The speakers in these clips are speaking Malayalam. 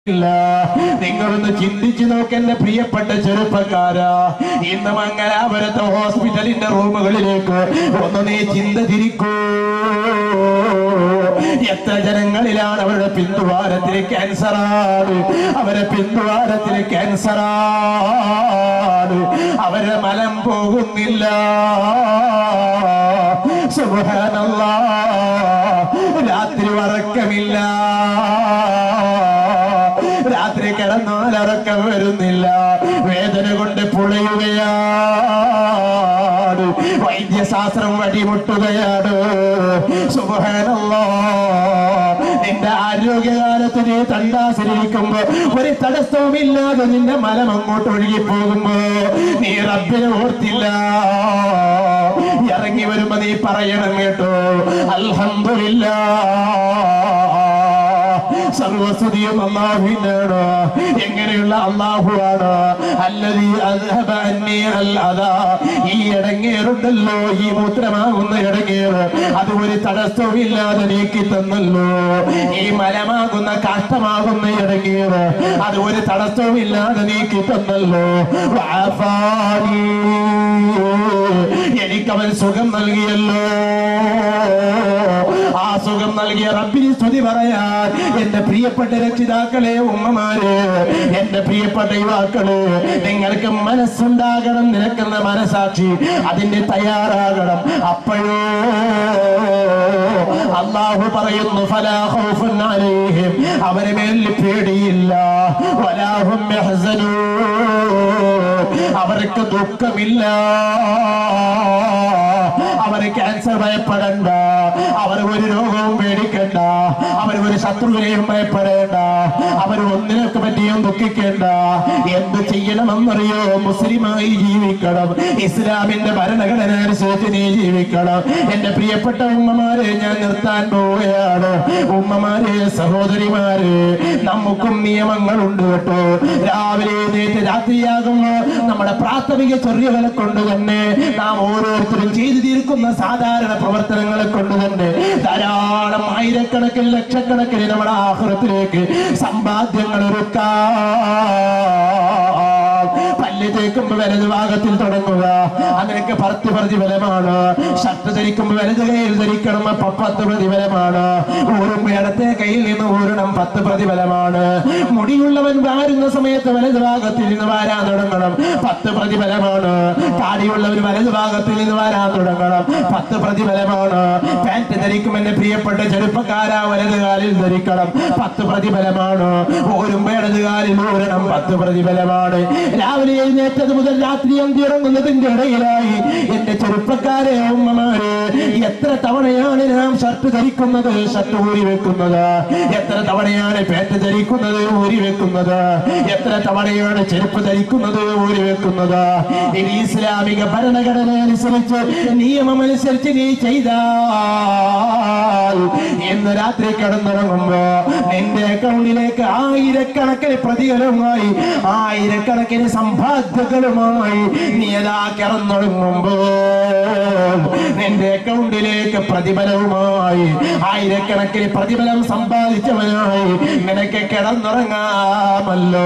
ഇല്ല നിങ്ങളൊന്ന് ചിന്തിച്ചു നോക്ക് എന്റെ പ്രിയപ്പെട്ട ചെറുപ്പക്കാരാ ഇന്ന് മംഗലാപുരത്തെ ഹോസ്പിറ്റലിന്റെ റൂമുകളിലേക്ക് ഒന്ന് നീ ചിന്ത തിരിക്കൂ എത്ര ജനങ്ങളിലാണ് അവരുടെ പിന്തുവാരത്തിന് ക്യാൻസറാണ് അവരുടെ പിന്തുവാരത്തിന് ക്യാൻസറാണ് അവരുടെ മലം പോകുന്നില്ല സുബ്ഹാനല്ലാ രാത്രി ഉറക്കമില്ല രാത്രി കിടന്നാൽ ഉറക്കം വരുന്നില്ല വേദന കൊണ്ട് പുളയുകയാണ് വൈദ്യശാസ്ത്രം വടിമുട്ടുകയാണ് സുബഹാനല്ലാ നിന്റെ ആരോഗ്യകാലത്ത് നീ തണ്ടാസിരിക്കുമ്പോ ഒരു തടസ്സവുമില്ലാതെ നിന്റെ മലം അങ്ങോട്ട് ഒഴുകി പോകുമ്പോ നീ റബ്ബിനെ ഓർത്തില്ല ഇറങ്ങി വരുമ്പോ നീ പറയണം കേട്ടോ അൽഹംദുലില്ലാ സർവസ്തുതിയും അള്ളാഹുവിനാണ് എങ്ങനെയുള്ള അള്ളാഹുവാണ് അല്ലതി അദ്ഹബ അന്നി അൽ അദാ ഈ ഇടങ്ങേറുണ്ടല്ലോ ഈ മൂത്രമാകുന്ന ഇടങ്ങേറ് അത് ഒരു തടസ്സവും ഇല്ലാതെ നീക്കി തന്നല്ലോ ഈ മലമാകുന്ന കാഷ്ടമാകുന്ന ഇടങ്ങേറ് അത് ഒരു തടസ്സവും ഇല്ലാതെ നീക്കി തന്നല്ലോ വഅഫാനി. എനിക്കവൻ സുഖം നൽകിയല്ലോ ആ സുഖം നൽകിയ റബ്ബിന് സ്തുതി പറയാൻ എന്റെ പ്രിയപ്പെട്ട രക്ഷിതാക്കളെ ഉമ്മമാര് എന്റെ പ്രിയപ്പെട്ട യുവാക്കള് നിങ്ങൾക്ക് മനസ്സുണ്ടാകണം നിനക്കുന്ന മനസാക്ഷി അതിന്റെ തയ്യാറാകണം അപ്പോഴോ അള്ളാഹു പറയുന്നു ഫലാ ഖൗഫുൻ അലൈഹിം അവരെ മേലിൽ പേടിയില്ല വലാഹും യഹ്സനൂൻ അവർക്ക് ദുഃഖമില്ല അവർ ക്യാൻസർ ഭയപ്പെടണ്ട അവർ ഒരു രോഗവും പേടിക്കണ്ട അവർ ഒരു ശത്രുവിനെയും ഭയപ്പെടേണ്ട അവർ ഒന്നിനൊക്കെ പറ്റിയും ദുഃഖിക്കേണ്ട എന്ത് ചെയ്യണമെന്നറിയോ മുസ്ലിമായി ജീവിക്കണം ഇസ്ലാമിന്റെ ഭരണഘടന അനുസരിച്ച് നീ ജീവിക്കണം എന്റെ പ്രിയപ്പെട്ട ഉമ്മമാരെ ഞാൻ നിർത്താൻ പോവുകയാണ് ഉമ്മമാരെ സഹോദരിമാരെ നമുക്കും നിയമങ്ങളുണ്ട് കേട്ടോ രാവിലെ എഴുന്നേറ്റ് രാത്രിയാകുമ്പോ നമ്മുടെ പ്രാഥമിക ചൊറിയകളെ കൊണ്ട് തന്നെ നാം ഓരോരുത്തരും ചെയ്തു തീർക്കുന്ന സാധാരണ പ്രവർത്തനങ്ങളെ കൊണ്ട് തന്നെ ധാരാളം ആയിരക്കണക്കിന് ലക്ഷക്കണക്കിന് നമ്മുടെ ആഹ്റത്തിലേക്ക് സമ്പാദ്യങ്ങൾ ഒരുക്കാം പല്ല് തേക്കുമ്പോ വലത് ഭാഗത്തിൽ തുടങ്ങുക അതിനൊക്കെ പത്ത് പ്രതിഫലമാണ് ഷർട്ട് ധരിക്കുമ്പോ വലത് കയ്യിൽ ധരിക്കണം അപ്പൊ പത്ത് പ്രതിഫലമാണ് ഊരുമ്പോ ഇടത്തെ കയ്യിൽ നിന്ന് ഊരണം പത്ത് പ്രതിഫലമാണ് മുടിയുള്ളവൻ വാരുന്ന സമയത്ത് വലത് ഭാഗത്തിൽ നിന്ന് വാരാൻ തുടങ്ങണം പത്ത് പ്രതിഫലമാണ് താടിയുള്ളവൻ വലത് ഭാഗത്തിൽ നിന്ന് വാരാൻ തുടങ്ങണം പത്ത് പ്രതിഫലമാണ് പാന്റ് ധരിക്കും എന്റെ പ്രിയപ്പെട്ട ചെറുപ്പക്കാരാ വലത് കാലിൽ ധരിക്കണം പത്ത് പ്രതിഫലമാണ് ഓരുമ്പോ ഇടത് കാലിൽ ഊരണം പത്ത് പ്രതിഫലമാണ് രാവിലെ എഴുന്നേറ്റത് മുതൽ രാത്രി അന്തി ഇറങ്ങുന്നതിന്റെ ഇടയിലായി എന്റെ ചെറുപ്പക്കാരെ ഉമ്മമാര് എത്ര തവണയാണ് നാം ഷർട്ട് ധരിക്കുന്നത് ഷർട്ട് ഊരി വെക്കുന്നത് എത്ര തവണയാണ് പാന്റ് ധരിക്കുന്നത് ഊരി വെക്കുന്നത് എത്ര തവണയാണ് ചെരുപ്പ് ധരിക്കുന്നത് ഊരി വെക്കുന്നത് ഇനി ഇസ്ലാമിക ഭരണഘടന അനുസരിച്ച് നിയമമനുസരിച്ച് നീ ചെയ്താൽ ഇന്ന് രാത്രി കിടന്നുറങ്ങുമ്പോ നിന്റെ അക്കൗണ്ടിലേക്ക് ആയിരക്കണക്കിന് പ്രതിഫലമായി ആയിരക്കണക്കിന് സമ്പാദ്യങ്ങളുമായി നീ അതാ കിടന്നുറങ്ങുമ്പോ നിന്റെ അക്കൗണ്ടിലേക്ക് പ്രതിഫലവുമായി ആയിരക്കണക്കിന് പ്രതിഫലം സമ്പാദിച്ചവനായി നിനക്ക് കിടന്നുറങ്ങാമല്ലോ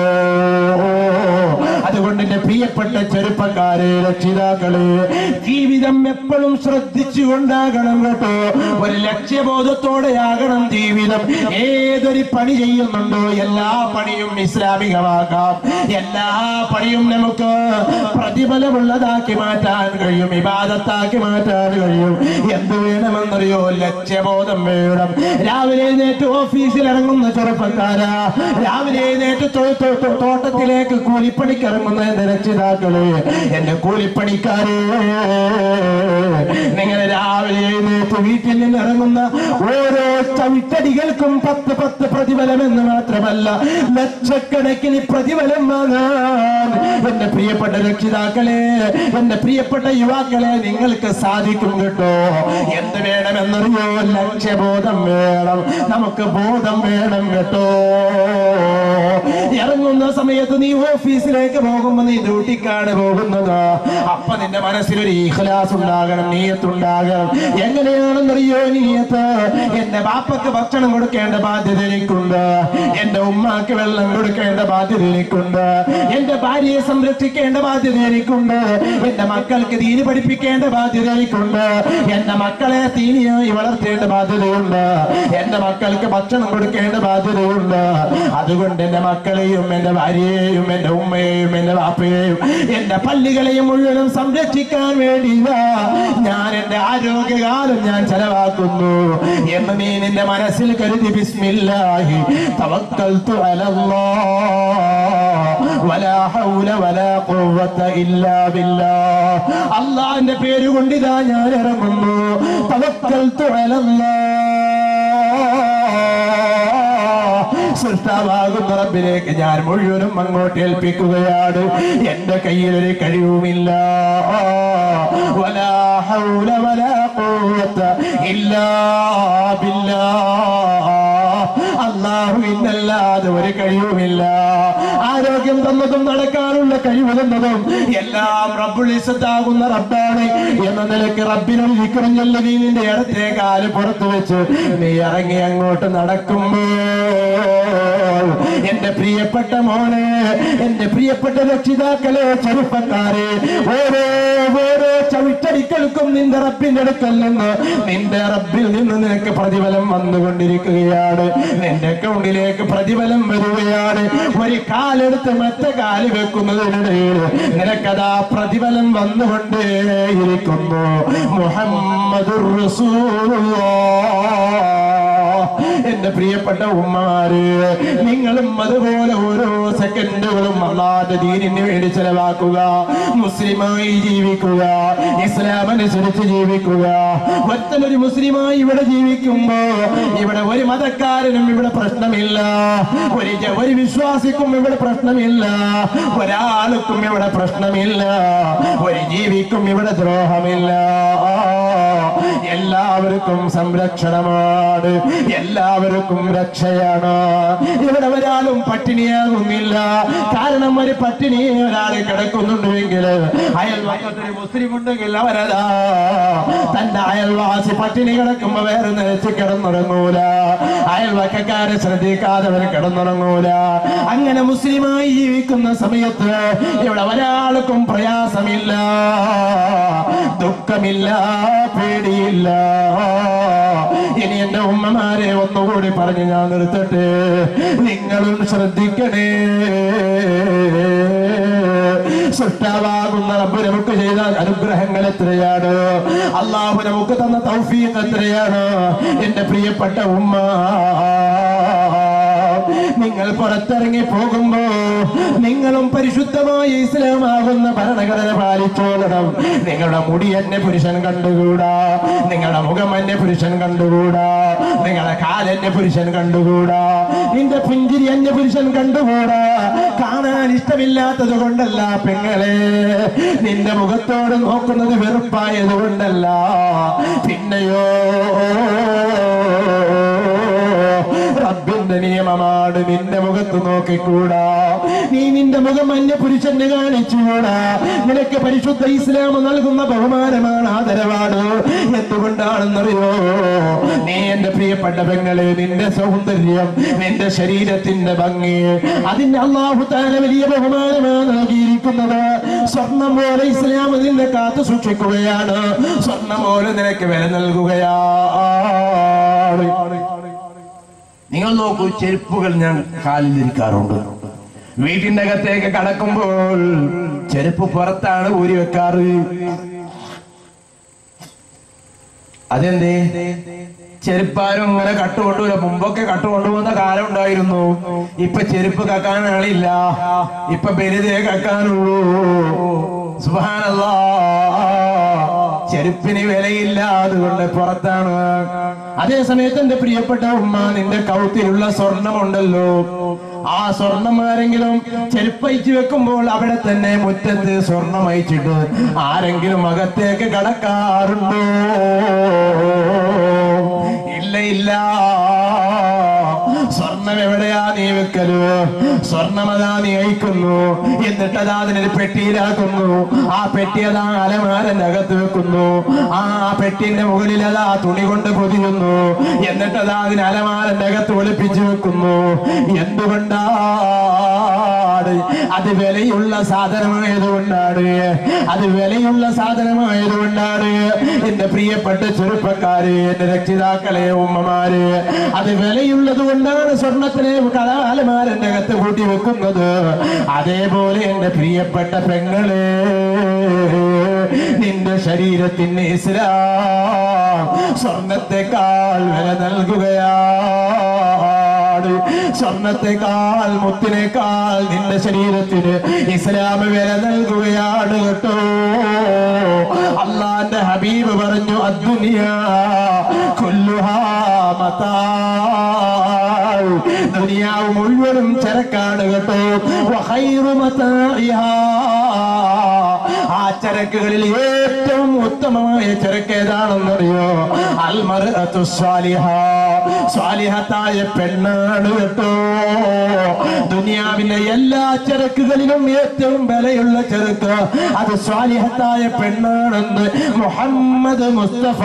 അതുകൊണ്ട് എന്റെ പ്രിയപ്പെട്ട ചെറുപ്പക്കാരെ രക്ഷിതാക്കളെ ജീവിതം എപ്പോഴും ശ്രദ്ധിച്ചുകൊണ്ടാകണം കേട്ടോ ഒരു ലക്ഷ്യബോധത്തോടെയാകണം ജീവിതം ഏതൊരു പണി ചെയ്യുന്നുണ്ടോ എല്ലാ പണിയും ഇസ്ലാമികമാക്കാം എല്ലാ പണിയും നമുക്ക് പ്രതിഫലമുള്ളതാക്കി മാറ്റാൻ കഴിയും ഇബാദത്താക്കി മാറ്റാൻ കഴിയും എന്ത് വേണമെന്നറിയോ ലക്ഷ്യബോധം വേണം രാവിലെ എഴുന്നേറ്റ് ഓഫീസിൽ ഇറങ്ങുന്ന ചെറുപ്പക്കാരാ രാവിലെ എഴുന്നേറ്റ് തോ- തോ- തോ- തോട്ടത്തിലേക്ക് കൂലിപ്പണിക്ക് ഇറങ്ങുന്ന എന്റെ രക്ഷിതാക്കളെ എന്റെ കൂലിപ്പണിക്കാരെ നിങ്ങൾ രാവിലെ എഴുന്നേറ്റ് വീട്ടിൽ നിന്ന് ഇറങ്ങുന്ന ഓരോ ചവിട്ടടികൾക്കും പത്ത് പത്ത് പ്രതിഫലം എന്ന് മാത്രമല്ല ലക്ഷക്കണക്കിന് പ്രതിഫലം വാങ്ങാൻ എന്റെ പ്രിയപ്പെട്ട രക്ഷിതാക്കളെ എന്റെ പ്രിയപ്പെട്ട യുവാക്കളെ നിങ്ങൾക്ക് സാധിക്കും കേട്ടോ എന്ത് വേണമെന്നറിയോ ലക്ഷ്യബോധം വേണം നമുക്ക് ബോധം വേണം കേട്ടോ ഇറങ്ങുന്ന പോകുന്ന സമയത്ത് നീ ഓഫീസിലേക്ക് പോകുമ്പോ നീ ഡ്യൂട്ടിക്കാണ് പോകുന്നത് അപ്പൊ നിന്റെ മനസ്സിലൊരു ഈഖലാസ് ഉണ്ടാകണം നീയത്തുണ്ടാകണം എങ്ങനെയാണെന്നറിയോ നീയത്ത് എന്റെ ബാപ്പക്ക് ഭക്ഷണം കൊടുക്കേണ്ട ബാധ്യത എനിക്കുണ്ട് എന്റെ ഉമ്മാക്ക് വെള്ളം കൊടുക്കേണ്ട ബാധ്യത എനിക്കുണ്ട് എന്റെ ഭാര്യയെ സംരക്ഷിക്കേണ്ട ബാധ്യത എനിക്കുണ്ട് എന്റെ മക്കൾക്ക് തീര് പഠിപ്പിക്കേണ്ട ബാധ്യത എനിക്കുണ്ട് എന്റെ മക്കളെ തീനിയായി വളർത്തേണ്ട ബാധ്യതയുണ്ട് എന്റെ മക്കൾക്ക് ഭക്ഷണം കൊടുക്കേണ്ട ബാധ്യതയുണ്ട് അതുകൊണ്ട് എന്റെ മക്കളെയും എന്റെ ഭാര്യയെയും എന്റെ ഉമ്മയെയും എന്റെ വാപ്പയെയും എന്റെ പള്ളികളെയും മുഴുവനും സംരക്ഷിക്കാൻ വേണ്ടി ഇതാ ഞാൻ എന്റെ ആരോഗ്യകാലം ഞാൻ ചെലവാക്കുന്നു എന്ന് നീ നിന്റെ മനസ്സിൽ കരുതി ബിസ്മില്ലാഹി തവക്കൽതു അലല്ലാഹ് വലാ ഹൗല വലാ ഖുവത ഇല്ലാ ബില്ലാഹ് അല്ലാഹുവിന്റെ പേര് കൊണ്ട് ഇതാ ഞാൻ ഇറങ്ങുന്നു തവക്കൽതു അലല്ലാഹ് സൃഷ്ടാവാകുന്ന റബ്ബിലേക്ക് ഞാൻ മുഴുവനും അങ്ങോട്ട് ഏൽപ്പിക്കുകയാണ് എന്റെ കയ്യിൽ ഒരു കഴിവുമില്ല വലാ ഹൗല വലാ ഖുവത ഇല്ലാ ബില്ലാഹ് അല്ലാഹുവിനല്ലാതെ ഒരു കഴിവുമില്ല ആരോഗ്യം തന്നതും നടക്കാനുള്ള കഴിവ് തന്നതും എല്ലാം റബ്ബുൽ ഇസ്സത്താകുന്ന റബ്ബാണ് എന്ന നിലയ്ക്ക് റബ്ബിനൊരു വിക്രഞ്ഞല്ല നീ നിന്റെ ഇടത്തെ കാല് പുറത്തു വെച്ച് നീ ഇറങ്ങി അങ്ങോട്ട് നടക്കുമ്പോൾ എന്റെ പ്രിയപ്പെട്ട മോനെ എന്റെ പ്രിയപ്പെട്ട രക്ഷിതാക്കളെ ചെറുപ്പക്കാരെ ഓരോ ഓരോ ചവിട്ടടിക്കൽക്കും നിന്റെ റബ്ബിന്റെ അടുക്കൽ നിന്ന് നിന്റെ റബ്ബിൽ നിന്ന് നിനക്ക് പ്രതിഫലം വന്നുകൊണ്ടിരിക്കുകയാണ് നിന്റെ അക്കൗണ്ടിലേക്ക് പ്രതിഫലം വരികയാണ് ഒരു കാലെടുത്ത് മറ്റേ കാല് വെക്കുന്നതിനിടയിൽ നിനക്കതാ പ്രതിഫലം വന്നുകൊണ്ടേയിരിക്കുന്നു മുഹമ്മദുർ റസൂലുള്ളാഹ് എന്റെ പ്രിയപ്പെട്ട ഉമ്മമാര് നിങ്ങളും അതുപോലെ ഓരോ സെക്കൻഡുകളും അള്ളാന്റെ ദീനിന് വേണ്ടി ചെലവാക്കുക മുസ്ലിമായി ജീവിക്കുക ഇസ്ലാം അനുസരിച്ച് ജീവിക്കുക ഒറ്റനൊരു മുസ്ലിമായി ഇവിടെ ജീവിക്കുമ്പോ ഇവിടെ ഒരു മതക്കാരനും ഇവിടെ പ്രശ്നമില്ല ഒരു ജ- ഒരു വിശ്വാസിക്കും ഇവിടെ പ്രശ്നമില്ല ഒരാൾക്കും ഇവിടെ പ്രശ്നമില്ല ഒരു ജീവിക്കും ഇവിടെ ദ്രോഹമില്ല എല്ലാവർക്കും സംരക്ഷണമാണ് എല്ലാവർക്കും രക്ഷയാണ് ഇവിടെ ഒരാളും പട്ടിണിയാകുന്നില്ല കാരണം ഒരു പട്ടിണി ഒരാൾ കിടക്കുന്നുണ്ടെങ്കിൽ അയൽവാസത്തിൽ മുസ്ലിം ഉണ്ടെങ്കിൽ അവരതാ തന്റെ അയൽവാസി പട്ടിണി കിടക്കുമ്പോ വേറെ നിലച്ച് കിടന്നുറങ്ങൂല അയൽവക്കക്കാരെ ശ്രദ്ധിക്കാതെ അവർ കിടന്നുറങ്ങൂല അങ്ങനെ മുസ്ലിമായി ജീവിക്കുന്ന സമയത്ത് ഇവിടെ ഒരാൾക്കും പ്രയാസമില്ല ദുഃഖമില്ല പേടിയില്ല ഇനി എന്റെ ഉമ്മമാരെ ഒന്നുകൂടി പറഞ്ഞ് ഞാൻ നിർത്തട്ടെ നിങ്ങളും ശ്രദ്ധിക്കണേ സൃഷ്ടാവാകുന്ന റബ്ബ് നമുക്ക് ചെയ്ത അനുഗ്രഹങ്ങൾ എത്രയാണ് അള്ളാഹു നമുക്ക് തന്ന തൗഫീഖ് എത്രയാണ് എന്റെ പ്രിയപ്പെട്ട ഉമ്മ നിങ്ങൾ പുറത്തിറങ്ങി പോകുമ്പോ നിങ്ങളും പരിശുദ്ധമായ ഇസ്ലാമാകുന്ന ഭരണഘടന പാലിച്ചോളണം നിങ്ങളുടെ മുടി എന്നെ പുരുഷൻ കണ്ടുകൂടാ നിങ്ങളുടെ മുഖം എന്നെ പുരുഷൻ കണ്ടുകൂടാ നിങ്ങളുടെ കാലെന്നെ പുരുഷൻ കണ്ടുകൂടാ നിന്റെ പുഞ്ചിരി എന്നെ പുരുഷൻ കണ്ടുകൂടാ കാണാൻ ഇഷ്ടമില്ലാത്തത് കൊണ്ടല്ല പെങ്ങളെ നിന്റെ മുഖത്തോട് നോക്കുന്നത് വെറുപ്പായത് കൊണ്ടല്ല പിന്നെയോ റബ്ബിന്റെ നിയമമാണ് നിന്റെ മുഖത്ത് നോക്കിക്കൂടാ നീ നിന്റെ മുഖം അന്യ പുരുഷന് കാണിച്ചുകൂടാ നിനക്ക് പരിശുദ്ധ ഇസ്ലാം നൽകുന്ന ബഹുമാനമാണ് ആദരവാണ് എന്തുകൊണ്ടാണെന്നറിയോ നീ എന്റെ പ്രിയപ്പെട്ട പെങ്ങളെ നിന്റെ സൗന്ദര്യം നിന്റെ ശരീരത്തിന്റെ ഭംഗി അതിന് അള്ളാഹു താല വലിയ ബഹുമാനമാണ് നൽകിയിരിക്കുന്നത് സ്വർണം പോലെ ഇസ്ലാം നിന്നെ കാത്തു സൂക്ഷിക്കുകയാണ് സ്വർണം പോലെ നിനക്ക് വില നൽകുകയാണ് നിങ്ങൾ നോക്കൂ ചെരുപ്പുകൾ ഞാൻ കാലിലിരിക്കാറുണ്ട് വീട്ടിന്റെ അകത്തേക്ക് കടക്കുമ്പോൾ ചെരുപ്പ് പുറത്താണ് ഊരി വെക്കാറ് അതെന്തേ ചെരുപ്പാരും ഇങ്ങനെ കട്ടുകൊണ്ടുവര മുമ്പൊക്കെ കട്ടുകൊണ്ടുപോകുന്ന കാലം ഉണ്ടായിരുന്നു ഇപ്പൊ ചെരുപ്പ് കക്കാൻ ആളില്ല ഇപ്പൊ ബലിതേ കക്കാനുള്ളൂ സുബാനല്ലാ ചെരുപ്പിന് വിലയില്ല അതുകൊണ്ട് പുറത്താണ് അതേ സമയത്ത് എന്റെ പ്രിയപ്പെട്ട ഉമ്മ നിന്റെ കൗത്തിലുള്ള സ്വർണമുണ്ടല്ലോ ആ സ്വർണം ആരെങ്കിലും ചെരുപ്പയച്ചു വെക്കുമ്പോൾ അവിടെ തന്നെ മുറ്റത്ത് സ്വർണം അയച്ചിട്ട് ആരെങ്കിലും അകത്തേക്ക് കടക്കാറുണ്ടോ ഇല്ല ഇല്ല സ്വർണം എവിടെയാ നീ വെക്കല് സ്വർണമതാ നീ അയക്കുന്നു എന്നിട്ട് അതാ അതിനൊരു പെട്ടിയിലാക്കുന്നു ആ പെട്ടി അതാ അലമാരന്റെ അകത്ത് വെക്കുന്നു ആ പെട്ടിന്റെ മുകളിൽ അതാ തുണി കൊണ്ട് പൊതിയുന്നു എന്നിട്ട് അതാ അതിന് അലമാരന്റെ അകത്ത് ഒളിപ്പിച്ചു വെക്കുന്നു എന്തുകൊണ്ടാണ് അത് വിലയുള്ള സാധനമായതുകൊണ്ടാണ് അത് വിലയുള്ള സാധനമായതുകൊണ്ടാണ് എന്റെ പ്രിയപ്പെട്ട ചെറുപ്പക്കാര് എന്റെ രക്ഷിതാക്കളെ ഉമ്മമാര് അത് വിലയുള്ളത് കൊണ്ടാണ് സ്വർണത്തിനെ കലാലമാരന്റെ അകത്ത് കൂട്ടി വെക്കുന്നത് അതേപോലെ എന്റെ പ്രിയപ്പെട്ട പെങ്ങളെ നിന്റെ ശരീരത്തിന് ഇസ്ലാം സ്വർണത്തെക്കാൾ വില നൽകുകയാണ് സ്വർണത്തെക്കാൾ മുത്തിനേക്കാൾ നിന്റെ ശരീരത്തിന് ഇസ്ലാം വില നൽകുകയാണ് കേട്ടോ അള്ളാന്റെ ഹബീബ് പറഞ്ഞു അദ്ദുനിയ കൊല്ലുഹാ മതാ ദുനിയാവ് മുഴുവനും ചരക്കാണ് കേട്ടോ വഖൈറു മതാഇഹാ. ആ ചരക്കുകളിൽ ഏറ്റവും ഉത്തമമായ ചരക്ക് ഏതാണെന്നറിയോ അൽമർഅത്തു സ്വാലിഹ സ്വാലിഹത്തായ പെണ്ണാണ് കേട്ടോ ദുനിയാവിലെ എല്ലാ ചരക്കുകളിലും ഏറ്റവും വിലയുള്ള ചരക്ക് അത് സ്വാലിഹത്തായ പെണ്ണാണെന്ന് മുഹമ്മദ് മുസ്തഫ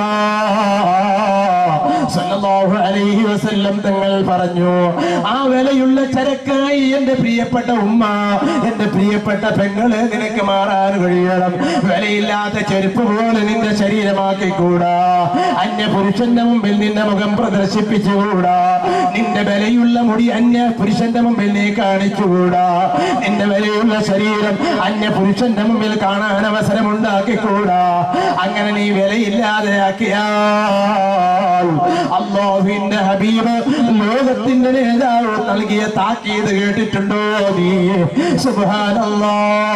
സല്ലല്ലാഹു അലൈഹി വസല്ലം തങ്ങൾ പറഞ്ഞു ആ വിലയുള്ള ചരക്കായി എന്റെ പ്രിയപ്പെട്ട ഉമ്മ എന്റെ പ്രിയപ്പെട്ട പെങ്ങളെ നിനക്ക് മാറാൻ കഴിയണം വിലയില്ലാത്ത ചെരുപ്പ് പോലെ നിന്റെ ശരീരമാക്കിക്കൂടാ അന്യ പുരുഷന്റെ മുമ്പിൽ നിന്റെ മുഖം പ്രദർശിപ്പിച്ചുകൂടാ നിന്റെ വിലയുള്ള മുടി അന്യ പുരുഷന്റെ മുമ്പിൽ നീ കാണിച്ചുകൂടാ നിന്റെ വിലയുള്ള ശരീരം അന്യ പുരുഷന്റെ മുമ്പിൽ കാണാൻ അവസരം ഉണ്ടാക്കിക്കൂടാ അങ്ങനെ നീ വിലയില്ലാതെ ആക്കിയാൽ അള്ളാഹുവിന്റെ ഹബീബ് ലോകത്തിന്റെ നേതാവ് നൽകിയ താക്കീത് കേട്ടിട്ടുണ്ടോ നീ സുബ്ഹാനല്ലാ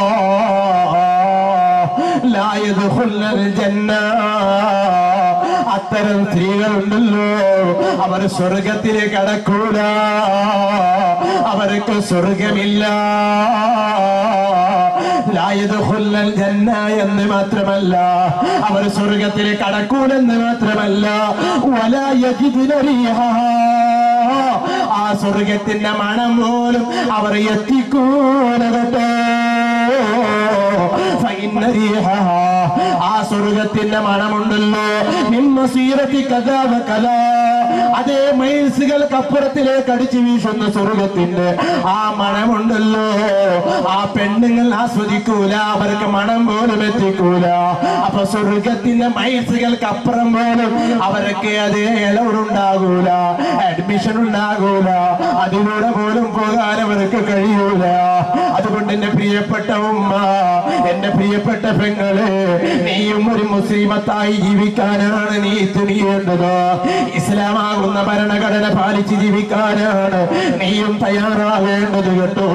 ലാ യദ്ഖുലുൽ ജന്ന അത്തരം സ്ത്രീകളുണ്ടല്ലോ അവർ സ്വർഗത്തിലേക്ക് കടക്കൂല അവർക്ക് സ്വർഗമില്ല ലാ യദ്ഖുലുൽ ജന്ന എന്ന് മാത്രമല്ല അവർ സ്വർഗത്തിൽ കടക്കൂലെന്ന് മാത്രമല്ല വലാ യജിദുന റീഹാ ആ സ്വർഗത്തിന്റെ മണം പോലും അവർ എത്തിക്കൂല കേട്ടോ ഫഇന്ന റീഹഹാ. ആ സ്വർഗത്തിന്റെ മണമുണ്ടല്ലോ നിമ്മ സീരത്തി കഥാവ കല അതേ മൈൽസുകൾക്കപ്പുറത്തിലേക്ക് അടിച്ചു വീശുന്ന സ്വർഗത്തിന്റെ ആ മണമുണ്ടല്ലോ ആ പെണ്ണുങ്ങൾ ആസ്വദിക്കൂല അവർക്ക് മണം പോലും എത്തിക്കൂല അപ്പൊ സ്വർഗത്തിന്റെ മൈൽസുകൾക്ക് അപ്പുറം പോലും അവർക്ക് അതേ ഇളവുണ്ടാകൂല അഡ്മിഷൻ ഉണ്ടാകൂല അതിലൂടെ പോലും പോകാൻ അവർക്ക് കഴിയൂല അതുകൊണ്ട് എന്റെ പ്രിയപ്പെട്ട ഉമ്മ എന്റെ പ്രിയപ്പെട്ട പെങ്ങളെ നീയും ഒരു മുസ്ലിമത്തായി ജീവിക്കാനാണ് നീ തുനിയേണ്ടത് ഇസ്ലാമാകുന്ന ഭരണഘടന പാലിച്ച് ജീവിക്കാനാണ് നീയും തയ്യാറാവേണ്ടത് കേട്ടോ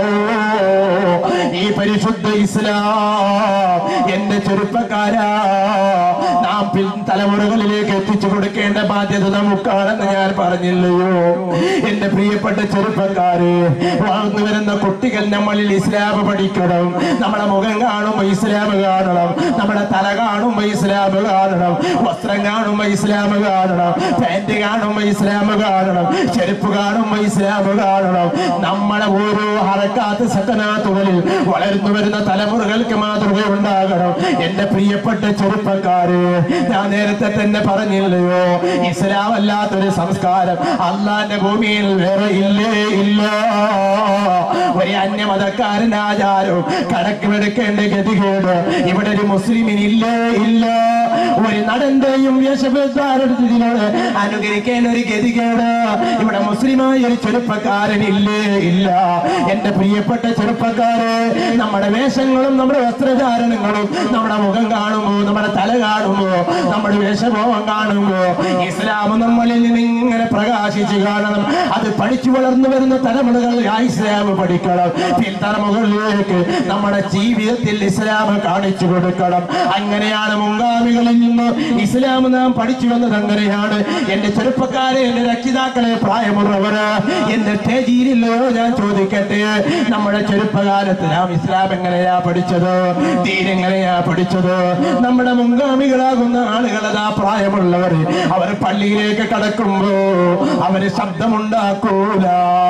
ഈ പരിശുദ്ധ ഇസ്ലാം എന്റെ ചെറുപ്പക്കാരാ നാം പിൻ തലമുറകളിലേക്ക് എത്തിച്ചു കൊടുക്കേണ്ട ബാധ്യത നമുക്കാണെന്ന് ഞാൻ പറഞ്ഞില്ലയോ എന്റെ പ്രിയപ്പെട്ട ചെറുപ്പക്കാര് വളർന്നു വരുന്ന കുട്ടികൾ നമ്മളിൽ ഇസ്ലാം പഠിക്കണം നമ്മുടെ മുഖം കാണുമ്പോ ഇസ്ലാം കാണണം നമ്മുടെ തല കാണുമ്പോ ഇസ്ലാം കാണണം വസ്ത്രം കാണുമ്പോ ഇസ്ലാം കാണണം പാന്റ് കാണുമ്പോ ഇസ്ലാം കാണണം ചെരുപ്പ് കാണുമ്പോ ഇസ്ലാം കാണണം നമ്മളെ ഓരോ ഹറക്കാത്ത സക്കനാത്തുകളിൽ വളർന്നു വരുന്ന തലമുറകൾക്ക് മാതൃക ഉണ്ടാകണം എന്റെ പ്രിയപ്പെട്ട ചെറുപ്പക്കാര് ഞാൻ നേരത്തെ തന്നെ പറഞ്ഞില്ലയോ ഇസ്ലാം അല്ലാത്തൊരു സംസ്കാരം അള്ളാന്റെ ഭൂമിയിൽ വേറെ ഇല്ലേ ഇല്ല ഒരു അന്യമതക്കാരൻ ആചാരവും കണക്കിലെടുക്കേണ്ട ഗതികേട് ഇവിടെ ഒരു മുസ്ലിമിനില്ലേ ഇല്ല ഒരു നടന്റെയും വേഷഭൂഷാരത്തിനോട് അനുകരിക്കേണ്ട ഒരു ഗതികേട് ഇവിടെ മുസ്ലിമായ ഒരു ചെറുപ്പക്കാരനില്ലേ ഇല്ല എന്റെ പ്രിയപ്പെട്ട ചെറുപ്പക്കാരെ നമ്മുടെ വേഷങ്ങളും നമ്മുടെ വസ്ത്രധാരണങ്ങളും നമ്മുടെ മുഖം കാണുമ്പോ നമ്മുടെ തല കാണുമ്പോ നമ്മുടെ വേഷഭോവം കാണുമ്പോ ഇസ്ലാം നമ്മളിൽ നിന്ന് ഇങ്ങനെ പ്രകാശിച്ച് കാണണം അത് പഠിച്ചു വളർന്നു വരുന്ന തലമുറകൾ ആ ഇസ്ലാം പഠിക്കണം പിൻതലമുകളിലേക്ക് നമ്മുടെ ജീവിതത്തിൽ ഇസ്ലാം കാണിച്ചു കൊടുക്കണം അങ്ങനെയാണ് മുൻഗാമികൾ മുൻഗാമികളിൽ നിന്ന് ഇസ്ലാം നാം പഠിച്ചു വന്നത് അങ്ങനെയാണ് എന്റെ ചെറുപ്പക്കാരെ എന്റെ രക്ഷിതാക്കളെ പ്രായമുള്ളവര് എന്റെ സ്റ്റേജിയിലില്ലയോ ഞാൻ ചോദിക്കട്ടെ നമ്മുടെ ചെറുപ്പകാലത്ത് നാം ഇസ്ലാം എങ്ങനെയാ പഠിച്ചത് ദീൻ എങ്ങനെയാ പഠിച്ചത് നമ്മുടെ മുൻഗാമികളാകുന്ന ആളുകൾ അതാ പ്രായമുള്ളവർ അവർ പള്ളിയിലേക്ക് കടക്കുമ്പോ അവര് ശബ്ദമുണ്ടാക്കൂല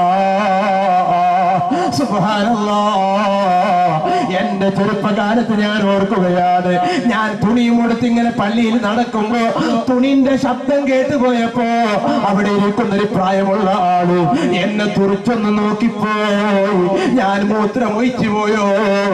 സുബ്ഹാനല്ലാ എന്റെ ചെറുപ്പകാലത്ത് ഞാൻ ഓർക്കുകയാണ് ഞാൻ തുണിയും കൊടുത്ത് ഇങ്ങനെ പള്ളിയിൽ നടക്കുമ്പോ തുണിന്റെ ശബ്ദം കേട്ടു പോയപ്പോ അവിടെ ഇരിക്കുന്ന ഒരു പ്രായമുള്ള ആള് എന്നെ തുറിച്ചൊന്ന് നോക്കിപ്പോയി ഞാൻ മൂത്രം ഒഴിച്ചു പോയോ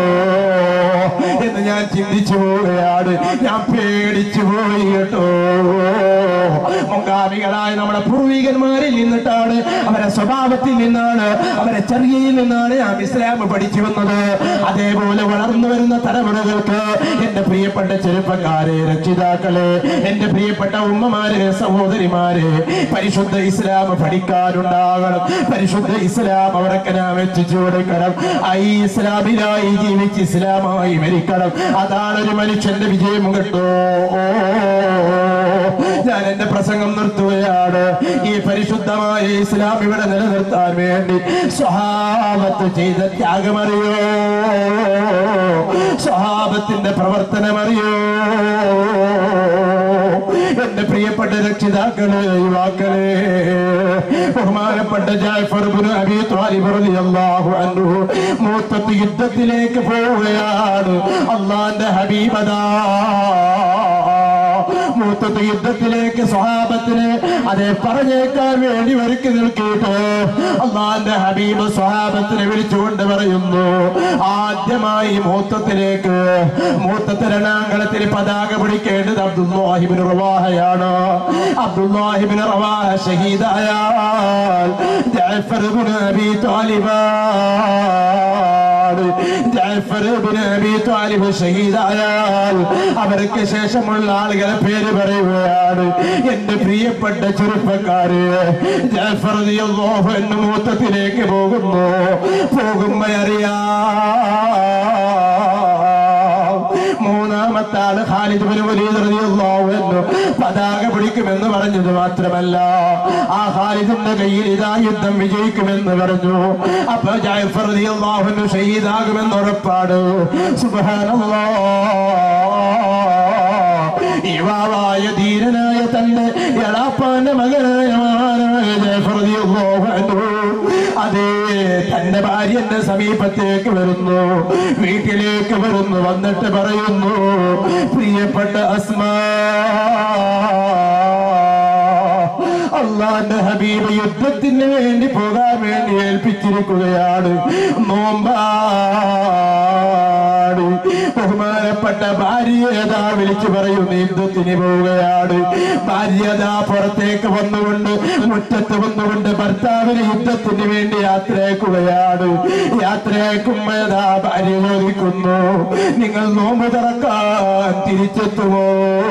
എന്ന് ഞാൻ ചിന്തിച്ചു പോവുകയാണ് ഞാൻ പേടിച്ചു പോയി കേട്ടോ മുൻഗാമികളായ നമ്മുടെ പൂർവികന്മാരിൽ നിന്നിട്ടാണ് അവരെ സ്വഭാവത്തിൽ നിന്നാണ് അവരെ ചെറിയയിൽ നിന്നാണ് നാം ഇസ്ലാം പഠിച്ചു വന്നത് അതേപോലെ വളർന്നു വരുന്ന തലമുറകൾക്ക് എന്റെ പ്രിയപ്പെട്ട ചെറുപ്പക്കാരെ രക്ഷിതാക്കളെ എന്റെ പ്രിയപ്പെട്ട ഉമ്മമാരെ സഹോദരിമാരെ പരിശുദ്ധ ഇസ്ലാം പഠിക്കാനുണ്ടാകണം പരിശുദ്ധ ഇസ്ലാം അവർക്ക് നാം എത്തിച്ചു കൊടുക്കണം ഈ ഇസ്ലാമിലായി ജീവിച്ച് ഇസ്ലാമായി മരിക്കണം അതാണ് ഒരു മനുഷ്യന്റെ വിജയം കേട്ടോ ഞാൻ എന്റെ പ്രസംഗം നിർത്തുകയാണ് ഈ പരിശുദ്ധമായ ഇസ്ലാം ഇവിടെ നിലനിർത്താൻ വേണ്ടി സ്വഹാബത്ത് ചെയ്ത ത്യാഗമറിയോ സ്വഹാബത്തിന്റെ പ്രവർത്തനമറിയോ എന്റെ പ്രിയപ്പെട്ട രക്ഷിതാക്കളെ യുവാക്കളെ ബഹുമാനപ്പെട്ട ജാഫർ ഇബ്നു അബീ ത്വാലിബ് റളിയല്ലാഹു അൻഹു മൂത്തത്ത് യുദ്ധത്തിലേക്ക് പോവുകയാണ് അള്ളാന്റെ ഹബീബദാ മൂത്തത്ത് യുദ്ധത്തിലേക്ക് സ്വഹാബത്തിന് അതെ പറഞ്ഞേക്കാൻ വേണ്ടി ഒരുക്കി നിൽക്കിയിട്ട് അള്ളാന്റെ ഹബീബ് സ്വഹാബത്തിനെ വിളിച്ചുകൊണ്ട് പറയുന്നു ആദ്യമായി മൂത്തത്തിലേക്ക് മൂത്തത്ത് രണാങ്കളത്തിൽ പതാക പിടിക്കേണ്ടത് അബ്ദുല്ലാഹിബിൻ റവാഹയാണ് അബ്ദുല്ലാഹിബിൻ റവാഹ ഷഹീദായാൽ ജാഫർ ഇബ്നു അബീ താലിബാണ് ജാഫർ ഇബ്നു അബീ താലിബ് ഷഹീദായാൽ അവർക്ക് ശേഷമുള്ള ആളുകളെ പേര് പറയുകയാണ് എന്റെ പ്രിയപ്പെട്ട ചെറുപ്പക്കാര് ജാഫർ റളിയല്ലാഹു അൻഹു മൂത്തത്തിലേക്ക് പോകുന്നു പോകുമ്പോ അറിയാം മൂന്നാമത്തെ ആള് ഖാലിദ് ബിൻ വലീദ് റളിയല്ലാഹു അൻഹു പതാക പിടിക്കുമെന്ന് പറഞ്ഞത് മാത്രമല്ല ആ ഖാലിദിന്റെ കയ്യിൽ ഇതാ യുദ്ധം വിജയിക്കുമെന്ന് പറഞ്ഞു അപ്പൊ ജാഫർ റളിയല്ലാഹു അൻഹു ഷഹീദാകുമെന്ന് ഉറപ്പാട് സുബ്ഹാനല്ലാഹ് യുവാവായ ധീരനായ തന്റെ എളാപ്പാന്റെ മകനായ മഹാനായ ജാഫർ റളിയല്ലാഹു അൻഹു അതേ തന്റെ ഭാര്യന്റെ സമീപത്തേക്ക് വരുന്നു വീട്ടിലേക്ക് വരുന്നു വന്നിട്ട് പറയുന്നു പ്രിയപ്പെട്ട അസ്മാ അള്ളാന്റെ ഹബീബ് യുദ്ധത്തിന് വേണ്ടി പോകാൻ വേണ്ടി ഏൽപ്പിച്ചിരിക്കുകയാണ് നോമ്പാട് ബഹുമാനപ്പെട്ട ഭാര്യതാ വിളിച്ചു പറയുന്നു യുദ്ധത്തിന് പോവുകയാണ് ഭാര്യതാ പുറത്തേക്ക് വന്നുകൊണ്ട് മുറ്റത്ത് വന്നുകൊണ്ട് ഭർത്താവിന് യുദ്ധത്തിന് വേണ്ടി യാത്രയാക്കുകയാണ് യാത്രയാക്കുമ്പോഴതാ ഭാര്യ ചോദിക്കുന്നു നിങ്ങൾ നോമ്പ് തുറക്കാൻ തിരിച്ചെത്തുമോ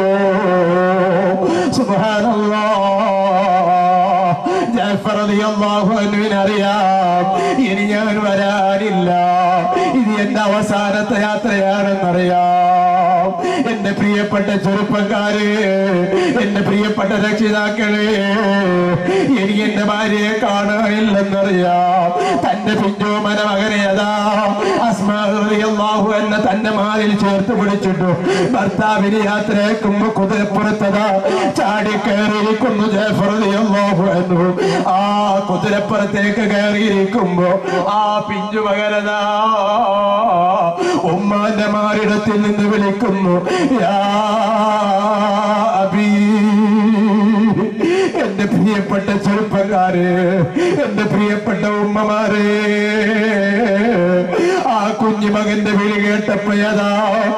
അറിയാം ഇനി ഞാൻ വരാനില്ല ഇത് എന്റെ അവസാനത്തെ യാത്രയാണെന്നറിയാം എന്റെ പ്രിയപ്പെട്ട ചെറുപ്പക്കാര് എന്റെ പ്രിയപ്പെട്ട രക്ഷിതാക്കളെ എനിക്ക് എന്റെ ഭാര്യയെ കാണാനില്ലെന്നറിയാം തന്റെ പിഞ്ചോമന മകനെ അതാ അസ്മാഹു എന്ന തന്റെ മാറിൽ ചേർത്ത് പിടിച്ചിട്ടു ഭർത്താവിന് യാത്രയാക്കുമ്പോ കുതിരപ്പുറത്തതാ ചാടി കയറിയിരിക്കുന്നു ജയഫറിയാഹു എന്നു ആ കുതിരപ്പുറത്തേക്ക് കയറിയിരിക്കുമ്പോ ആ പിഞ്ചു മകനതാ ഉമ്മാന്റെ മാറിടത്തിൽ നിന്ന് വിളിക്കുന്നു യാ അബീ എന്റെ പ്രിയപ്പെട്ട ചെറുപ്പക്കാര് എന്റെ പ്രിയപ്പെട്ട ഉമ്മമാരെ ആ കുഞ്ഞു മകന്റെ വിളി കേട്ടപ്പോയതാ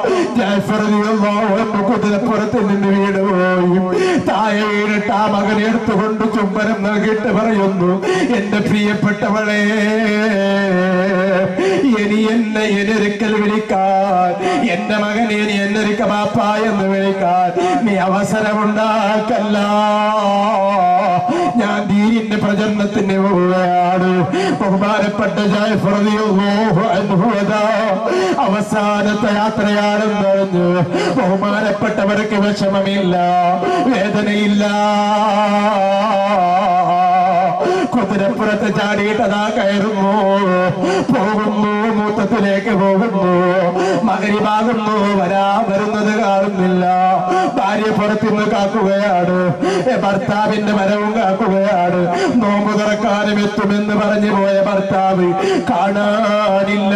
കുതിരപ്പുറത്തിൽ നിന്ന് വീണ് പോയി താഴെ വീണിട്ട് ആ മകനെ എടുത്തുകൊണ്ട് ചുംബനം നൽകിയിട്ട് പറയുന്നു എന്റെ പ്രിയപ്പെട്ടവളെ ഇനി എന്നെ എന്നൊരിക്കൽ വിളിക്കാൻ എന്റെ മകനെ നീ എന്നൊരിക്ക ബാപ്പ എന്ന് വിളിക്കാൻ നീ അവസരമുണ്ടാക്കല്ല ഞാൻ ദീനിന്റെ പ്രചരണത്തിന് പോവുകയാണ് ബഹുമാനപ്പെട്ട ജാഫർ റളിയല്ലാഹു അൻഹു അതാ അവസാനത്തെ യാത്രയാണെന്ന് പറഞ്ഞു ബഹുമാനപ്പെട്ടവർക്ക് വിഷമമില്ല വേദനയില്ല കുതിരപ്പുറത്ത് ചാടിയിട്ടതാ കയറുന്നു പോകുന്നു മൂത്തത്തിലേക്ക് പോകുന്നു മകരിവാകുന്നു വരാ വരുന്നത് കാണുന്നില്ല ഭാര്യ പുറത്തുനിന്ന് കാക്കുകയാണ് ഏ, ഭർത്താവിന്റെ വരവും കാക്കുകയാണ് നോമ്പ് തുറക്കാനും എത്തുമെന്ന് പറഞ്ഞു പോയ ഭർത്താവ് കാണാനില്ല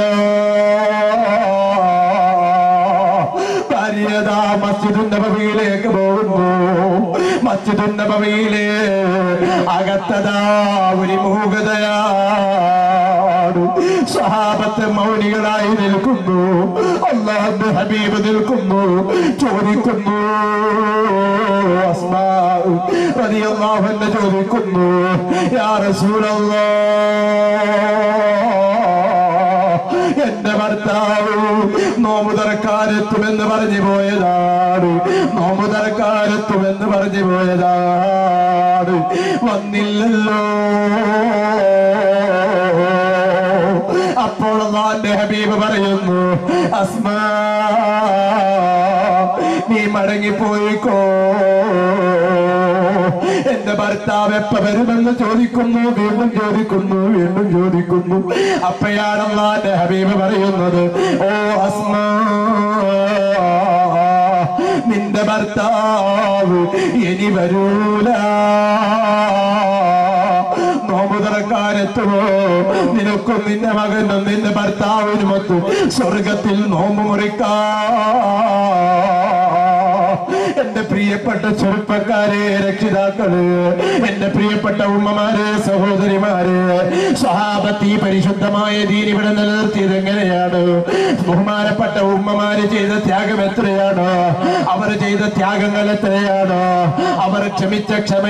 ഭാര്യതാ മസ്ജിദുൻ നബവിയിലേക്ക് പോകുന്നു മസ്ജിദുൻ നബവിയിലെ അകത്തതാ ഒരു മൂകതയാണ് സഹാബത്ത് മൗനികളായി നിൽക്കുന്നു അള്ളാഹുന്റെ ഹബീബ് നിൽക്കുന്നു ചോദിക്കുന്നു അസ്മാ റളിയല്ലാഹു അൻഹ ചോദിക്കുന്നു യാ റസൂലല്ലാഹ് എന്റെ ഭർത്താവ് നോമ്പ് തുറക്കാനെത്തുമെന്ന് പറഞ്ഞു പോയതാണ് നോമ്പ് തുറക്കാനെത്തുമെന്ന് പറഞ്ഞു പോയതാണ് വന്നില്ലല്ലോ അപ്പോൾ അള്ളാന്റെ ഹബീബ് പറയുന്നു അസ്മാ നീ മടങ്ങിപ്പോയിക്കോ എന്റെ ഭർത്താവ് എപ്പ വരുമെന്ന് ചോദിക്കുന്നു വീണ്ടും ചോദിക്കുന്നു വീണ്ടും ചോദിക്കുന്നു അപ്പയാണ് എന്റെ ഹബീബ് പറയുന്നത് ഓ അസ്മാ നിന്റെ ഭർത്താവ് ഇനി വരൂല നോമ്പ് തുറക്കാനെത്തുമോ നിനക്കും നിന്റെ മകനും നിന്റെ ഭർത്താവിനുമൊത്തും സ്വർഗത്തിൽ നോമ്പ് മുറിക്കാ എന്റെ പ്രിയപ്പെട്ട ചെറുപ്പക്കാരെ രക്ഷിതാക്കള് എന്റെ പ്രിയപ്പെട്ട ഉമ്മമാര് സഹോദരിമാര് സഹാബത്തി പരിശുദ്ധമായ ദീൻ ഇവിടെ നിലനിർത്തിയത് എങ്ങനെയാണ് ബഹുമാനപ്പെട്ട ഉമ്മമാര് ചെയ്ത ത്യാഗം എത്രയാണ് അവർ ചെയ്ത ത്യാഗങ്ങൾ എത്രയാണ് അവർ ക്ഷമിച്ച ക്ഷമ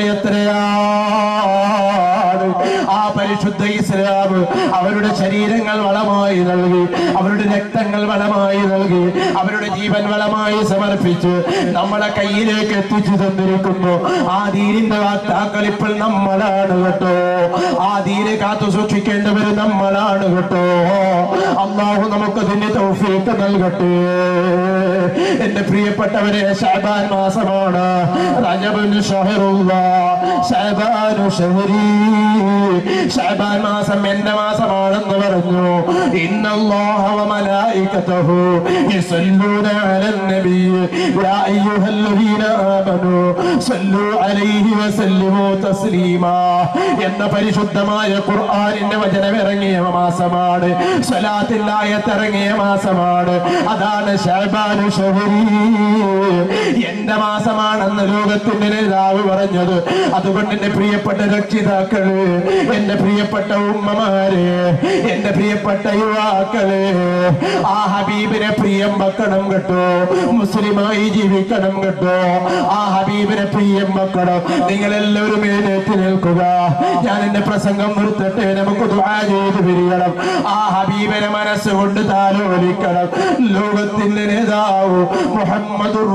എത്രയാണ് ആ പരിശുദ്ധ ഇസ്ലാം അവരുടെ ശരീരങ്ങൾ വളമായി നൽകി അവരുടെ രക്തങ്ങൾ വളമായി നൽകി അവരുടെ ജീവൻ വളമായി സമർപ്പിച്ച് നമ്മളെ കയ്യിലേക്ക് എത്തിച്ചു തന്നിരിക്കുന്നു ആ ദീനിന്റെ വാക്താക്കൾ ഇപ്പോൾ നമ്മളാണ് കേട്ടോ ആ ദീനെ കാത്തു സൂക്ഷിക്കേണ്ടവർ നമ്മളാണ് കേട്ടോ അള്ളാഹു നമുക്ക് അതിന്റെ തൗഫീക്ക് നൽകട്ടെ എന്റെ പ്രിയപ്പെട്ടവരെ ഷാബാൻ മാസമാണ് റജബുൻ ഷഹറുള്ള ഷാബാനു ഷഹരി ഷാബാൻ മാസം എന്റെ മാസമാണെന്ന് പറഞ്ഞു ഇന്നല്ലാഹ വമലായികതഹു യസല്ലൂന അലൻ നബി യാ അയ്യുഹല്ലദീന ആമനു സല്ലു അലൈഹി വസല്ലിമു തസ്ലീമാ എന്ന പരിശുദ്ധമായ ഖുർആനിന്റെ വചനം ഇറങ്ങിയ മാസമാണ് സ്വലാത്തിൽ ആയത്ത് ഇറങ്ങിയ മാസമാണ് അതാണ് ഷാബാനു ഷഹരി എന്റെ മാസമാണെന്ന് ലോകത്തിന്റെ നേതാവ് പറഞ്ഞത് അതുകൊണ്ട് എന്റെ പ്രിയപ്പെട്ട രക്ഷിതാക്കള് എന്റെ പ്രിയപ്പെട്ട ഉമ്മമാര് എന്റെ പ്രിയപ്പെട്ട യുവാക്കള് ആ ഹബീബിനെ പ്രിയം വെക്കണം കേട്ടോ മുസ്ലിമായി ജീവിക്കണം കേട്ടോ ആ ഹബീബിനെ പ്രിയം വെക്കണം നിങ്ങൾ എല്ലാവരും എഴുന്നേറ്റ് നിൽക്കുക ഞാൻ എന്റെ പ്രസംഗം നിർത്തട്ടെ നമുക്ക് ദുആ ചെയ്ത് പിരിയണം ആ ഹബീബിനെ മനസ്സുകൊണ്ട് താലോലിക്കണം ലോകത്തിന്റെ നേതാവ് മുഹമ്മദുർ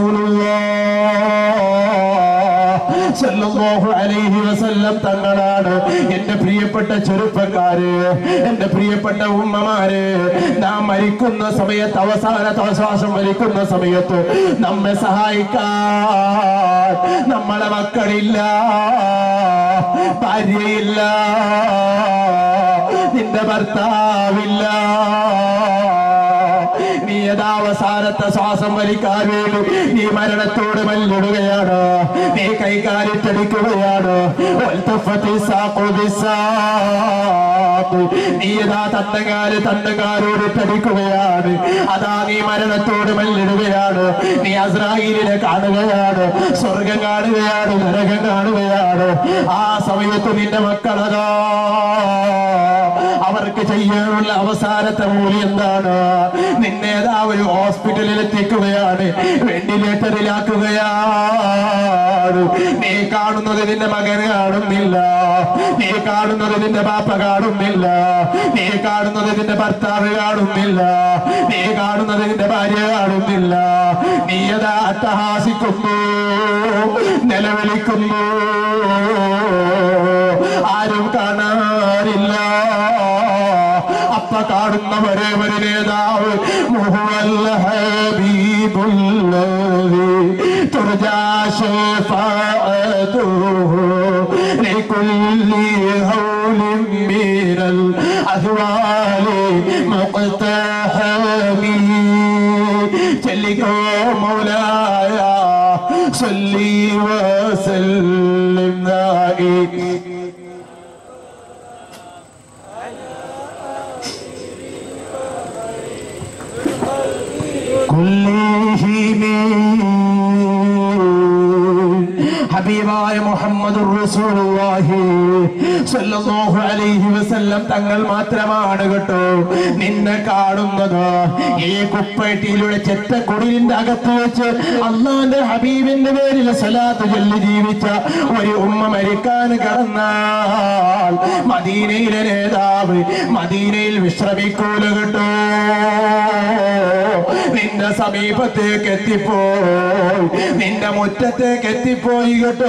റസൂലുള്ളാഹ് സല്ലല്ലാഹു അലൈഹി വസല്ലം തങ്ങളാണ് എന്റെ പ്രിയപ്പെട്ട ചെറുപ്പക്കാര് എന്റെ പ്രിയപ്പെട്ട ഉമ്മമാര് നാം മരിക്കുന്ന സമയത്ത് അവസാനത്തെ ശ്വാസം മരിക്കുന്ന സമയത്ത് നമ്മെ സഹായിക്കാൻ നമ്മളെ മക്കളില്ല ഭാര്യയില്ല നിന്റെ ഭർത്താവില്ല നീ യഥാ അവസാനത്തെ ശ്വാസം വലിക്കാൻ വേണ്ടി നീ മരണത്തോട് മല്ലിടുകയാണ് നീ കൈകാലിട്ടടിക്കുകയാണ് വൽത്തഫത്തി സാഖു ബിസ്സാഖ്. നീ യഥാ തണ്ടകാല് തണ്ടകാരോട് ഇട്ടടിക്കുകയാണ് അതാ നീ മരണത്തോട് മല്ലിടുകയാണ് നീ അസ്രായിലിനെ കാണുകയാണ് സ്വർഗം കാണുകയാണ് നരകം കാണുകയാണ് ആ സമയത്ത് നിന്റെ മക്കളതാ അവർ അവർക്ക് ചെയ്യാനുള്ള അവസാനത്തെ മൂലി എന്താണ് നിന്നെ ഏതാ ഒരു ഹോസ്പിറ്റലിൽ എത്തിക്കുകയാണ് വെന്റിലേറ്ററിലാക്കുകയാണ് നീ കാണുന്നത് നിന്റെ മകൻ കാണുന്നില്ല നീ കാണുന്നത് നിന്റെ ബാപ്പ കാണുന്നില്ല നീ കാണുന്നത് നിന്റെ ഭർത്താവ് കാണുന്നില്ല നീ കാണുന്നത് നിന്റെ ഭാര്യ കാണുന്നില്ല നീ യഥാ അട്ടഹാസിക്കുന്നു നിലവിളിക്കുന്നു ആരും കാണാറില്ല അപ്പ കാണുന്ന ഒരേ ഒരു നേതാവ് മുഹമ്മൽ ഹബീബുല്ലദി തുർജാ ശഫാഅതുഹു ലികുല്ലി ഹൗലിൻ മിനൽ അഹ്വാലി മുഖ്തഹമി ചൊല്ലിക്കോ മൗലായ صلي وسلم دائم ഹബീബായ മുഹമ്മദ് സല്ലല്ലാഹു അലൈഹി വസല്ലം തങ്ങൾ മാത്രമാണ് കേട്ടോ നിന്നെ കാണുന്നത് ഈ കുപ്പേട്ടിയിലൂടെ ചെറ്റക്കുടിലിന്റെ അകത്ത് വെച്ച് അള്ളാന്റെ ഹബീബിന്റെ പേരിൽ സലാത്ത് ചൊല്ലി ജീവിച്ച ഒരു ഉമ്മ മരിക്കാൻ കടന്നാൽ മദീനയിലെ നേതാവ് മദീനയിൽ വിശ്രമിക്കൂല കേട്ടോ നിന്റെ സമീപത്തേക്ക് എത്തിപ്പോയി നിന്റെ മുറ്റത്തേക്ക് എത്തിപ്പോയി കേട്ടോ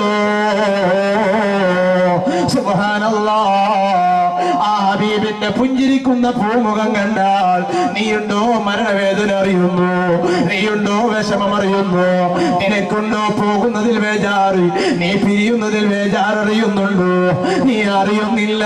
സുബ്ഹാനല്ലാ ആ ഹബീബിന്റെ പുഞ്ചിരിക്കുന്ന പൂമുഖം കണ്ടാൽ നീയുണ്ടോ മരണവേദന അറിയുന്നു നീയുണ്ടോ വിഷമം അറിയുന്നു നിനക്കുണ്ടോ പോകുന്നതിൽ വേജാറ് നീ പിരിയുന്നതിൽ വേജാററിയുന്നുണ്ടോ നീ അറിയുന്നില്ല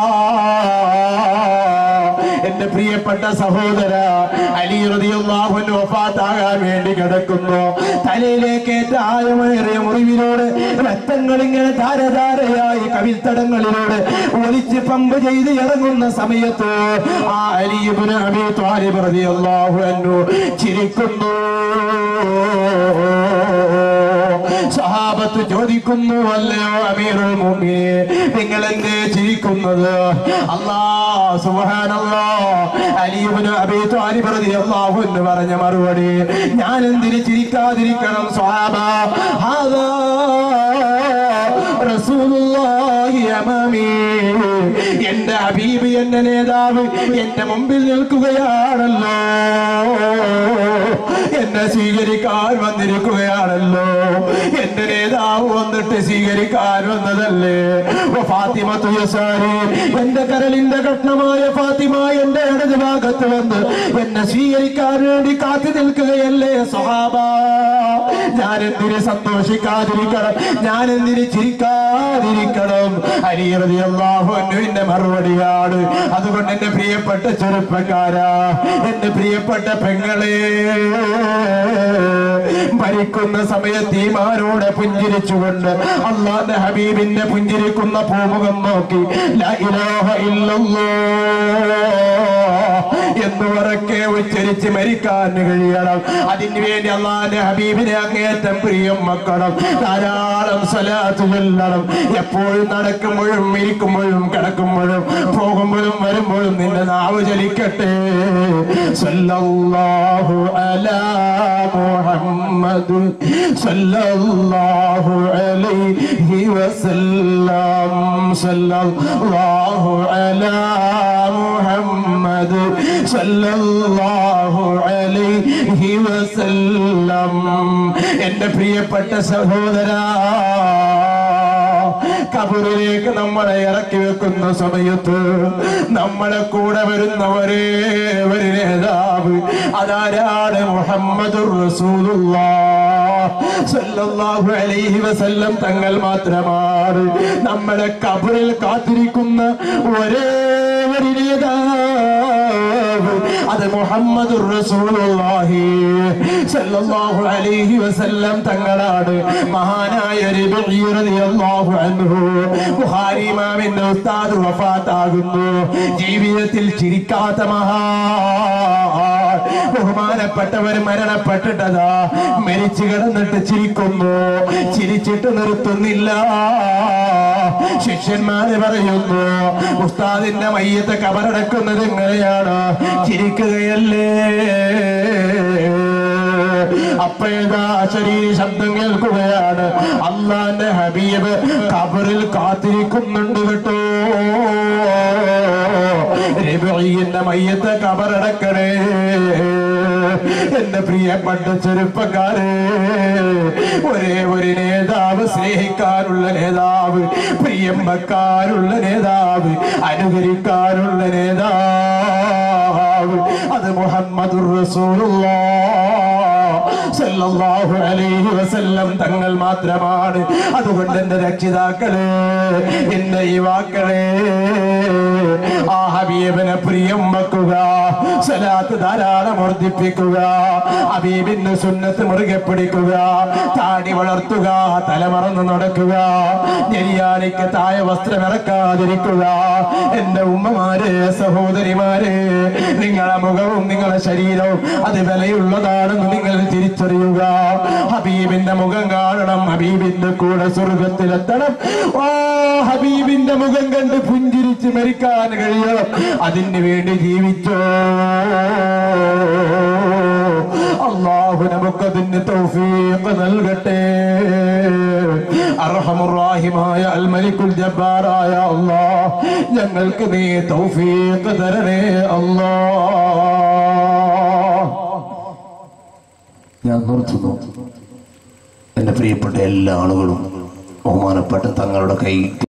എന്റെ പ്രിയപ്പെട്ട സഹോദര അലി റളിയല്ലാഹുവിന് വഫാത്താകാൻ വേണ്ടി കിടക്കുന്നു തലയിലേക്ക് ഏറ്റ ആഴമേറിയ മുറിവിലൂടെ രക്തങ്ങൾ ഇങ്ങനെ ധാരധാരയായി കവിത്തടങ്ങളിലൂടെ ഒലിച്ച് പമ്പ് ചെയ്ത് ഇറങ്ങുന്ന സമയത്ത് ആ അലിയുബിന് അബി ത്വാലിബ് റളിയല്ലാഹു അൻഹു ചിരിക്കുന്നു സഹാബത്ത് ചോദിക്കുന്നു അല്ലയോ അമീറുൽ മുഅ്മിനീൻ നിങ്ങൾ എന്തേ ചിരിക്കുന്നത് അല്ലാ സുബ്ഹാനല്ലാ അലി ഇബ്നു അബീ ത്വാലിബ് റളിയല്ലാഹു അൻഹു പറഞ്ഞ മറുപടി ഞാൻ എന്തിന് ചിരിക്കാതിരിക്കണം സ്വഹാബ ഹാദാ റസൂലുള്ളാഹി അമാമി എന്റെ ഹബീബ് എന്റെ നേതാവ് എന്റെ മുമ്പിൽ നിൽക്കുകയാണല്ലോ എന്നെ സ്വീകരിക്കാൻ വന്നിരിക്കുകയാണല്ലോ എന്റെ നേതാവ് വന്നിട്ട് സ്വീകരിക്കാൻ വന്നതല്ലേ ഓ ഫാത്തിമ തുയസാരി എന്റെ കരളിന്റെ കഷ്ണമായ ഫാത്തിമ എന്റെ ഇടത് ഭാഗത്ത് വന്ന് എന്നെ സ്വീകരിക്കാൻ വേണ്ടി കാത്തു നിൽക്കുകയല്ലേ സ്വഹാബ ഞാൻ എന്തിന് സന്തോഷിക്കാതിരിക്കണം ഞാൻ എന്തിന് ചിരിക്കാതിരിക്കണം അലിയറതി അള്ളാഹുവിന്റെ മറുപടിയാണ് അതുകൊണ്ട് എന്റെ പ്രിയപ്പെട്ട ചെറുപ്പക്കാരാ എന്റെ പ്രിയപ്പെട്ട പെങ്ങളെ മരിക്കുന്ന സമയത്ത് ഈമാനോടെ പുഞ്ചിരിച്ചുകൊണ്ട് അള്ളാന്റെ ഹബീബിന്റെ പുഞ്ചിരിക്കുന്ന പൂമുഖം നോക്കി ലാ ഇലാഹ ഇല്ലല്ലാഹ് എന്ന് ഉറക്കെ ഉച്ചരിച്ച് മരിക്കാൻ കഴിയണം അതിനു വേണ്ടി അള്ളാന്റെ ഹബീബിനെ അങ്ങേറ്റം പ്രിയം മക്കണം ധാരാളം സ്വലാത്ത് ചൊല്ലണം എപ്പോഴും നടക്കുമ്പോഴും ഇരിക്കുമ്പോഴും കിടക്കുമ്പോഴും പോകുമ്പോഴും വരുമ്പോഴും നിന്റെ നാവ് ചലിക്കട്ടെ സല്ലല്ലാഹു അലാ മുഹമ്മദ് സല്ലല്ലാഹു അലൈഹി വസല്ലം സല്ലല്ലാഹു അലാ മുഹമ്മദ് സല്ലല്ലാഹു അലൈഹി വസല്ലം എന്റെ പ്രിയപ്പെട്ട സഹോദരാ കബറിലേക്ക് നമ്മളെ ഇറക്കി വെക്കുന്ന സമയത്ത് നമ്മുടെ കൂടെ വരുന്ന ഒരേ ഒരു നേതാവ് അതാരാണ് മുഹമ്മദ് സല്ലല്ലാഹു അലൈഹി വസല്ലം തങ്ങൾ മാത്രമാണ് നമ്മുടെ കബറിൽ കാത്തിരിക്കുന്ന ഒരേ ഒരു നേതാവ് അത് മുഹമ്മദ് റസൂലുള്ളാഹി സല്ലല്ലാഹു അലൈഹി വസല്ലം തങ്ങളാണ് മഹാനായ റബീഉ റളിയല്ലാഹു അൻഹു ബുഖാരി ഇമാമിന്റെ ഉസ്താദ് വഫാത്താകുന്നു ജീവിതത്തിൽ ചിരിക്കാത്ത മഹാ ബഹുമാനപ്പെട്ടവർ മരണപ്പെട്ടിട്ടതാ മരിച്ചു കിടന്നിട്ട് ചിരിക്കുന്നു ചിരിച്ചിട്ട് നിർത്തുന്നില്ല ശിഷ്യന്മാര് പറയുന്നു ഉസ്താദിന്റെ മയ്യത്തെ കബറടക്കുന്നത് എങ്ങനെയാണ് ചിരിക്കുകയല്ലേ അപ്പോഴേതാ ശരീര ശബ്ദം കേൾക്കുകയാണ് അള്ളാന്റെ ഹബീബ് കബറിൽ കാത്തിരിക്കുന്നുണ്ട് കേട്ടോ രബിയുടെ മയ്യത്തെ കബറടക്കണേ എന്റെ പ്രിയപ്പെട്ട ചെറുപ്പക്കാരെ ഒരേ ഒരു നേതാവ് സ്നേഹിക്കാനുള്ള നേതാവ് പ്രിയം വെക്കാനുള്ള നേതാവ് അനുകരിക്കാനുള്ള നേതാവ് അത് മുഹമ്മദ് സല്ലല്ലാഹു അലൈഹി വസല്ലം തങ്ങൾ മാത്രമാണ് അതുകൊണ്ട് എന്റെ രക്ഷിതാക്കളെ എന്റെ യുവാക്കളെ ആ ഹബീബിനെ പ്രിയം വെക്കുക സലാത്ത് ധാരാളം വർദ്ധിപ്പിക്കുക ഹബീബിന്റെ സുന്നത്ത് മുറുകെ പിടിക്കുക താടി വളർത്തുക തലമറന്ന് നടക്കുക നെരിയാണിക്ക് താഴെ വസ്ത്രം ഇറക്കാതിരിക്കുക എന്റെ ഉമ്മമാരെ സഹോദരിമാരെ നിങ്ങളെ മുഖവും നിങ്ങളെ ശരീരവും അത് വിലയുള്ളതാണെന്ന് നിങ്ങൾ തിരിച്ചറിയുക ഹബീബിന്റെ മുഖം കാണണം ഹബീബിന്റെ കൂടെ സ്വർഗത്തിലെത്തണം ഓ ഹബീബിന്റെ മുഖം കണ്ട് പുഞ്ചിരിച്ച് മരിക്കാൻ കഴിയണം അതിന് വേണ്ടി ജീവിച്ചോ അള്ളാഹു നമുക്കതിന് തൗഫീഖ് നൽകട്ടെ അർഹമുറാഹിമായ അൽ മലിക്കുൽ ജബ്ബാറായ അല്ലാഹ് ഞങ്ങൾക്ക് നീ തൗഫീഖ് തരണേ അല്ലാഹ് ഞാൻ നിർത്തുന്നു എന്റെ പ്രിയപ്പെട്ട എല്ലാ ആളുകളും ബഹുമാനപ്പെട്ട തങ്ങളുടെ കൈ